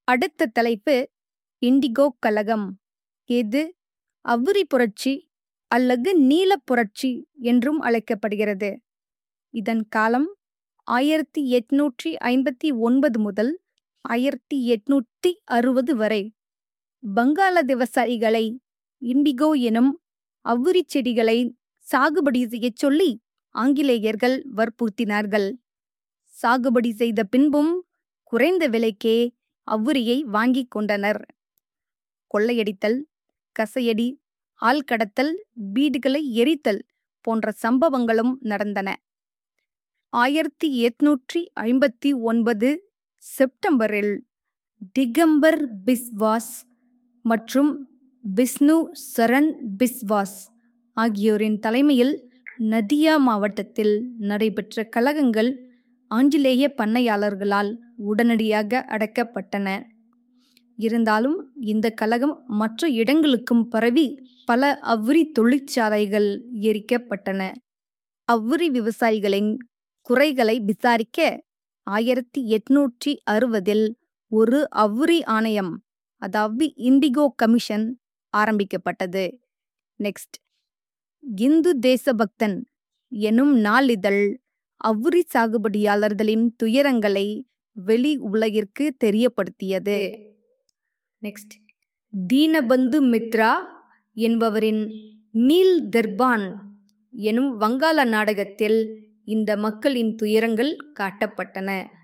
அடுத்த தலைப்பு இண்டிகோ கலகம் இது அவ்ரி புரட்சி அல்லது நீலப் புரட்சி என்றும் அழைக்கப்படுகிறது இதன் காலம் ஆயிரத்தி எட்நூற்றி ஐம்பத்தி ஒன்பது முதல் ஆயிரத்தி எட்நூத்தி அறுபது வரை வங்காள விவசாயிகளை இண்டிகோ எனும் அவ்ரி செடிகளை சாகுபடி செய்யச் சொல்லி ஆங்கிலேயர்கள் வற்புறுத்தினார்கள் சாகுபடி செய்த பின்பும் குறைந்த விலைக்கே அவ்வுரியை வாங்கிக் கொண்டனர் கொள்ளையடித்தல் கசையடி ஆள்கடத்தல் வீடுகளை எரித்தல் போன்ற சம்பவங்களும் நடந்தன ஆயிரத்தி எட்நூற்றி ஐம்பத்தி ஒன்பது செப்டம்பரில் திகம்பர் பிஸ்வாஸ் மற்றும் விஷ்ணு சரண் பிஸ்வாஸ் ஆகியோரின் தலைமையில் நதியா மாவட்டத்தில் நடைபெற்ற கலகங்கள் ஆங்கிலேய பண்ணையாளர்களால் உடனடியாக அடக்கப்பட்டன இருந்தாலும் இந்த கலகம் மற்ற இடங்களுக்கும் பரவி பல அவ்ரி தொழிற்சாலைகள் எரிக்கப்பட்டன அவ்ரி விவசாயிகளின் குறைகளை விசாரிக்க ஆயிரத்தி எட்நூற்றி அறுபதில் ஒரு அவ்ரி ஆணையம் அதாவது இண்டிகோ கமிஷன் ஆரம்பிக்கப்பட்டது நெக்ஸ்ட் இந்து தேசபக்தன் எனும் நாளிதழ் அவ்ரி சாகுபடியாளர்களின் துயரங்களை வெளி உலகிற்கு தெரியப்படுத்தியது நெக்ஸ்ட் தீனபந்து மித்ரா என்பவரின் நீல் தர்பான் எனும் வங்காள நாடகத்தில் இந்த மக்களின் துயரங்கள் காட்டப்பட்டன